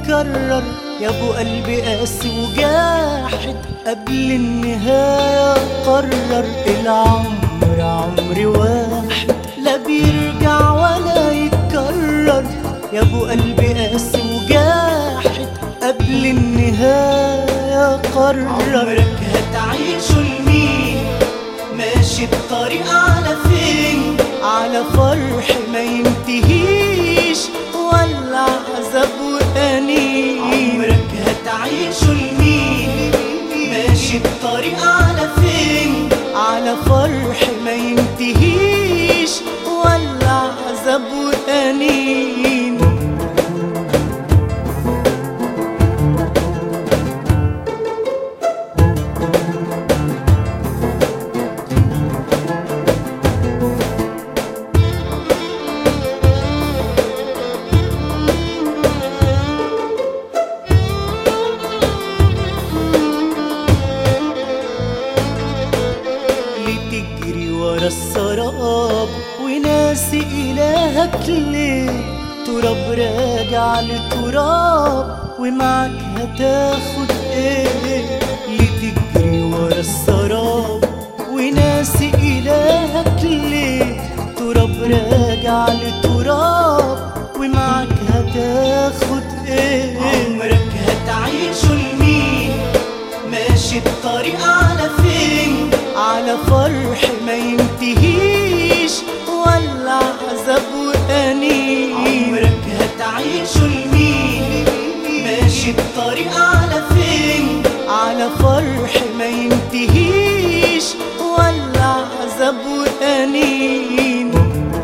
يتكرر يا ابو قلبي قاسي وجاحد قبل النهاية قرر العمر عمر واحد لا بيرجع ولا يتكرر يا ابو قلبي قاسي وجاحد قبل النهاية قرر عمرك هتعيشه لمين ماشي الطريق على فين على فرح ما ينتهيش ولا عذاب وأنين عمرك هتعيشه لمين ماشي الطريق على فين على فرح ما ينتهيش ولا عذاب وأنين لتجري ورا السراب وناسي إلهك ليه تراب راجع لتراب ومعك هتاخد ايه لتجري ورا السراب وناسي إلهك ليه تراب راجع لتراب ومعك هتاخد ايه عمرك هتعيشه لمين ماشي الطريق على فين على فرح ما ينتهيش ولا عذاب وأنين عمرك هتعيشه لمين ماشي الطريق على فين على فرح ما ينتهيش ولا عذاب وأنين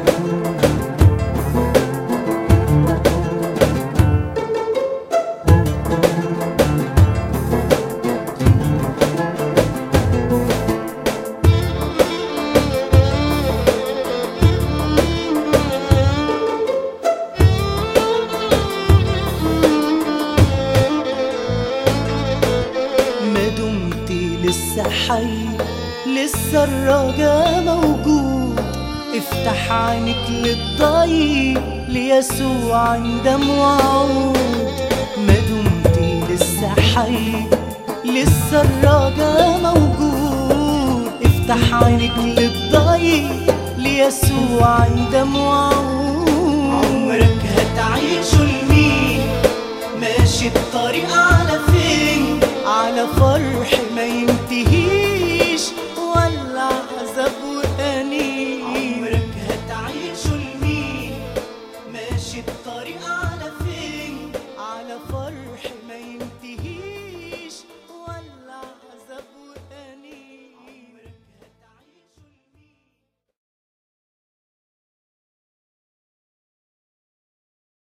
ما دمت لسه حي لسه الرجا موجود افتح عينك للضيق ليسوع عند موعود ما دمت لسه حي لسه الرجا موجود افتح عينك للضيق ليسوع عند موعود